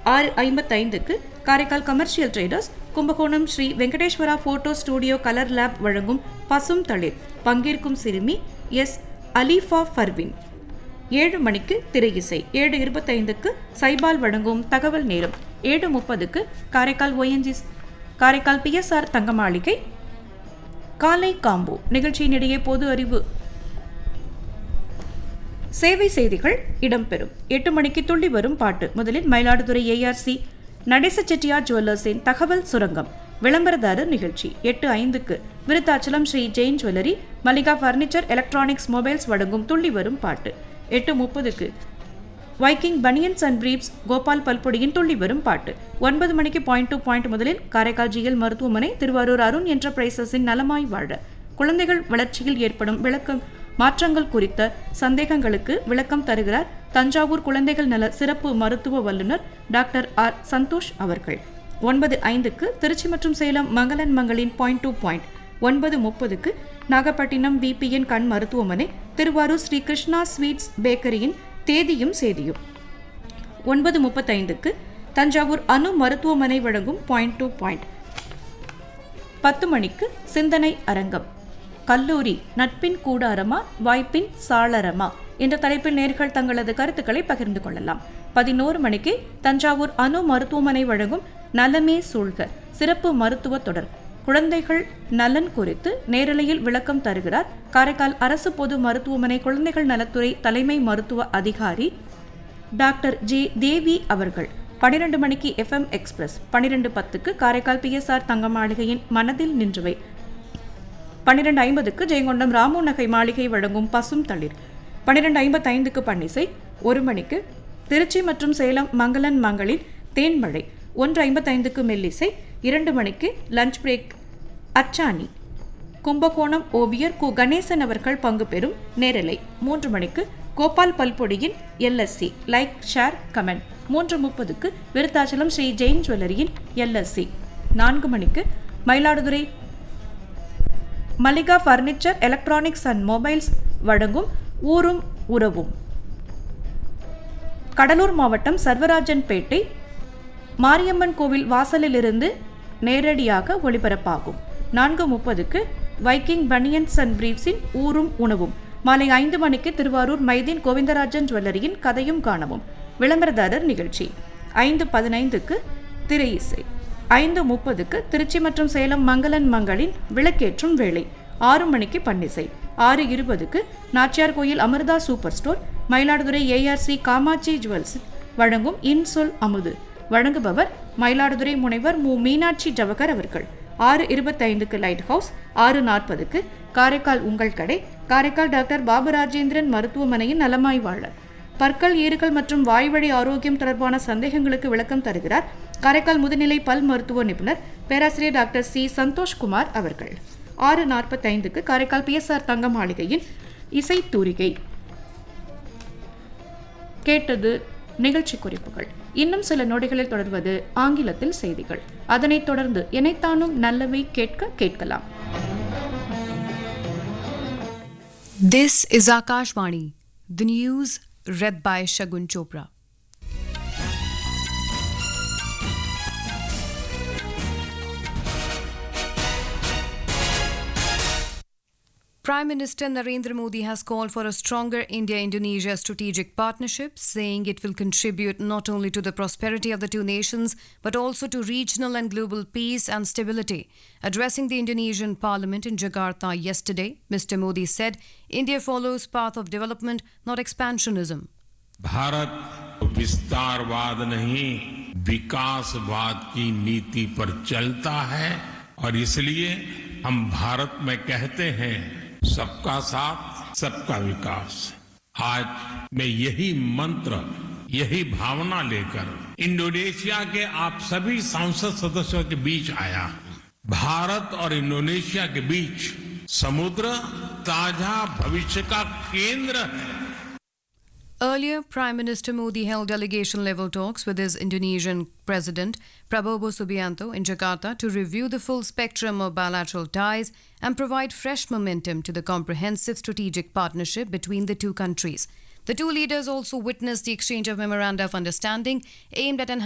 ஆறு ஐம்பத்தைந்துக்கு Karaikal commercial traders Kumbakonam Sri Venkateswara photo studio colour lab வழங்கும் பசும் தளிர் பங்கேற்கும் சிறுமி எஸ் அலீஃபா ஃபர்வின் ஏழு மணிக்கு திரை இசை ஏழு இருபத்தைந்துக்கு சைபால் வழங்கும் தகவல் நேரம் ஏழு முப்பதுக்கு காரைக்கால் ஒஎன்ஜிஸ் காரைக்கால் பிஎஸ்ஆர் தங்க மாளிகை காலை காம்போ நிகழ்ச்சியினிடையே பொது அறிவு சேவை செய்திகள் இடம்பெறும் எட்டு மணிக்கு துள்ளி வரும் பாட்டு முதலில் மயிலாடுதுறை ஏஆர்சி நடேச செட்டியார் ஜுவல்லர்ஸின் தகவல் சுரங்கம் விளம்பரதாரர் நிகழ்ச்சி எட்டு ஐந்துக்கு Vriddhachalam Sri Jain jewellery Mallika furniture electronics mobiles வழங்கும் துள்ளி வரும் பாட்டு எட்டு முப்பதுக்கு Viking banians and briefs Gopal பல்பொடியின் துள்ளி வரும் பாட்டு ஒன்பது மணிக்கு பாயிண்ட் டு பாயிண்ட் முதலில் காரைக்கால் ஜிஎல் மருத்துவமனை திருவாரூர் அருண் என்டர்பிரைசஸின் நலமாய் வாழ குழந்தைகள் வளர்ச்சியில் ஏற்படும் விளக்கம் மாற்றங்கள் குறித்த சந்தேகங்களுக்கு விளக்கம் தருகிறார் தஞ்சாவூர் குழந்தைகள் நல சிறப்பு மருத்துவ வல்லுநர் டாக்டர் ஆர் சந்தோஷ் அவர்கள் ஒன்பது ஐந்துக்கு திருச்சி மற்றும் சேலம் மங்களன் மங்களின் பாயிண்ட் டு பாயிண்ட் ஒன்பது முப்பதுக்கு நாகப்பட்டினம் விபிஎன் கண் மருத்துவமனை திருவாரூர் ஸ்ரீ கிருஷ்ணா ஸ்வீட்ஸ் பேக்கரியின் தேதியும் சேதியும் ஒன்பது முப்பத்தைந்துக்கு தஞ்சாவூர் அணு மருத்துவமனை வழங்கும் பாயிண்ட் டு பாயிண்ட் பத்து மணிக்கு சிந்தனை அரங்கம் கல்லூரி நட்பின் கூடாரமா வாய்ப்பின் சாளரமா என்ற தலைப்பில் நேர்கள் தங்களது கருத்துக்களை பகிர்ந்து கொள்ளலாம் பதினோரு மணிக்கு தஞ்சாவூர் அணு மருத்துவமனை வழங்கும் நலமே சூழ்க சிறப்பு மருத்துவ தொடர் குழந்தைகள் நலன் குறித்து நேரலையில் விளக்கம் தருகிறார் காரைக்கால் அரசு பொது மருத்துவமனை குழந்தைகள் நலத்துறை தலைமை மருத்துவ அதிகாரி டாக்டர் ஜே தேவி அவர்கள் பனிரெண்டு மணிக்கு எஃப்எம் எக்ஸ்பிரஸ் பனிரெண்டு பத்துக்கு காரைக்கால் பிஎஸ்ஆர் தங்க மாளிகையின் மனதில் நின்றுவை பன்னிரெண்டு ஐம்பதுக்கு ஜெயங்கொண்டம் ராமு நகை மாளிகை வழங்கும் பசும் தளிர் பன்னிரெண்டு ஐம்பத்தைந்துக்கு பன்னிசை ஒரு மணிக்கு திருச்சி மற்றும் சேலம் மங்களன் மங்களின் தேன்மழை ஒன்று ஐம்பத்தைந்துக்கு மெல்லிசை இரண்டு மணிக்கு லஞ்ச் பிரேக் அச்சானி கும்பகோணம் ஓவியர் கு கணேசன் அவர்கள் பங்கு பெறும் நேரலை மூன்று மணிக்கு கோபால் பல்பொடியின் எல்எஸ்சி லைக் ஷேர் கமெண்ட் மூன்று முப்பதுக்கு விருத்தாச்சலம் ஸ்ரீ ஜெயின் ஜுவல்லரியின் எல்எஸ்சி நான்கு மணிக்கு Mayiladuthurai Mallika furniture electronics and mobiles வழங்கும் ஊரும் உறவும் கடலூர் மாவட்டம் சர்வராஜன்பேட்டை மாரியம்மன் கோவில் வாசலிலிருந்து நேரடியாக ஒளிபரப்பாகும் நான்கு முப்பதுக்கு வைக்கிங் பனியன்ஸ் அண்ட் பிரீப்ஸின் ஊரும் உணவும் மாலை ஐந்து மணிக்கு திருவாரூர் மைதீன் கோவிந்தராஜன் ஜுவல்லரியின் கதையும் காணவும் விளம்பரதாரர் நிகழ்ச்சி ஐந்து பதினைந்துக்கு திரை இசை ஐந்து முப்பதுக்கு திருச்சி மற்றும் சேலம் மங்களன் மங்களின் விளக்கேற்றும் வேளை ஆறு மணிக்கு பன்னிசை ஆறு இருபதுக்கு Nachiyar Koil Amirtha super store Mayiladuthurai ARC Kamatchi jewels வழங்கும் இன்சொல் அமுது வழங்குபவர் மயிலாடுதுறை முனைவர் மு மீனாட்சி ஜவகர் அவர்கள் ஆறு இருபத்தைந்துக்கு லைட் ஹவுஸ் ஆறு நாற்பதுக்கு காரைக்கால் உங்கள் கடை காரைக்கால் டாக்டர் பாபு ராஜேந்திரன் மருத்துவமனையின் நலமாய் வாழ பற்கள் ஈறுகள் மற்றும் வாய்வழி ஆரோக்கியம் தொடர்பான சந்தேகங்களுக்கு விளக்கம் தருகிறார் காரைக்கால் முதுநிலை பல் மருத்துவ நிபுணர் பேராசிரியர் டாக்டர் சி சந்தோஷ்குமார் அவர்கள் ஆறு நாற்பத்தைந்துக்கு காரைக்கால் பிஎஸ்ஆர் தங்க மாளிகையின் இசை தூரிகை கேட்டது நிகழ்ச்சி குறிப்புகள் இன்னும் சில நொடிகளில் தொடர்வது ஆங்கிலத்தில் செய்திகள் அதனைத் தொடர்ந்து இணைத்தானும் நல்லவை கேட்க கேட்கலாம் This is Akashvani, the news read by Shagun Chopra. Prime Minister Narendra Modi has called for a stronger India Indonesia strategic partnership, saying it will contribute not only to the prosperity of the two nations but also to regional and global peace and stability. Addressing the Indonesian parliament in Jakarta yesterday, Mr. Modi said India follows path of development, not expansionism. Bharat विस्तारवाद नहीं विकासवाद की नीति पर चलता है और इसलिए हम भारत में कहते हैं सबका साथ सबका विकास आज मैं यही मंत्र यही भावना लेकर इंडोनेशिया के आप सभी सांसद सदस्यों के बीच आया हूं भारत और इंडोनेशिया के बीच समुद्र ताजा भविष्य का केंद्र है Earlier, Prime Minister Modi held delegation level talks with his Indonesian President Prabowo Subianto in Jakarta to review the full spectrum of bilateral ties and provide fresh momentum to the comprehensive strategic partnership between the two countries. The two leaders also witnessed the exchange of memoranda of understanding aimed at enhancing